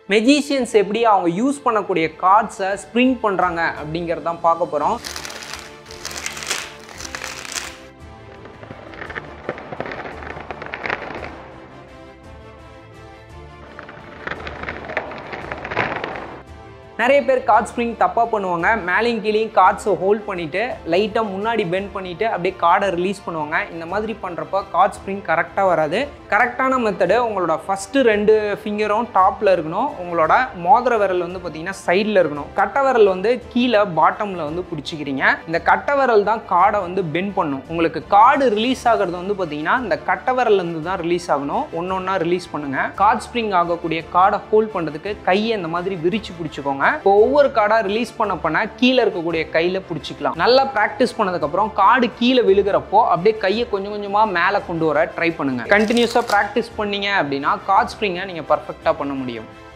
magicians எப்படி அவங்க use பண்ணக்கூடிய கார்ட்ஸை ஸ்ப்ரிங் பண்ணுறாங்க அப்படிங்கிறதான் பார்க்க போகிறோம் நிறைய பேர் கார்ட் ஸ்ப்ரிங் தப்பாக பண்ணுவாங்க மேலேயும் கீழேயும் கார்ட்ஸை ஹோல்ட் பண்ணிவிட்டு லைட்டாக முன்னாடி பெண்ட் பண்ணிவிட்டு அப்படியே கார்டை ரிலீஸ் பண்ணுவாங்க இந்த மாதிரி பண்ணுறப்ப கார்ட் ஸ்ப்ரிங் கரெக்டாக வராது கரெக்டான மெத்தடு உங்களோட ஃபஸ்ட்டு ரெண்டு ஃபிங்கரும் டாப்பில் இருக்கணும் உங்களோட மோதிர விரல் வந்து பார்த்தீங்கன்னா சைடில் இருக்கணும் கட்டை விரல் வந்து கீழே பாட்டமில் வந்து பிடிச்சிக்கிறீங்க இந்த கட்டை விரல் தான் கார்டை வந்து பெண்ட் பண்ணும் உங்களுக்கு கார்டு ரிலீஸ் ஆகிறது வந்து பார்த்தீங்கன்னா இந்த கட்டை விரல்லேருந்து தான் ரிலீஸ் ஆகணும் ஒன்று ஒன்றா ரிலீஸ் பண்ணுங்கள் கார்ட் ஸ்ப்ரிங் ஆகக்கூடிய கார்டை ஹோல்ட் பண்ணுறதுக்கு கையை இந்த மாதிரி விரிச்சு பிடிச்சிக்கோங்க இப்போ ஒவ்வொரு கார்டாக ரிலீஸ் பண்ண பண்ண கீழே இருக்கக்கூடிய கையில் பிடிச்சிக்கலாம் நல்லா ப்ராக்டிஸ் பண்ணதுக்கப்புறம் கார்டு கீழே விழுகிறப்போ அப்படியே கையை கொஞ்சம் கொஞ்சமாக மேலே கொண்டு வர ட்ரை பண்ணுங்க கண்டினியூஸாக ப்ராக்டிஸ் பண்ணீங்க அப்படின்னா கார்ட் ஸ்ப்ரிங்கை நீங்கள் பர்ஃபெக்டாக பண்ண முடியும்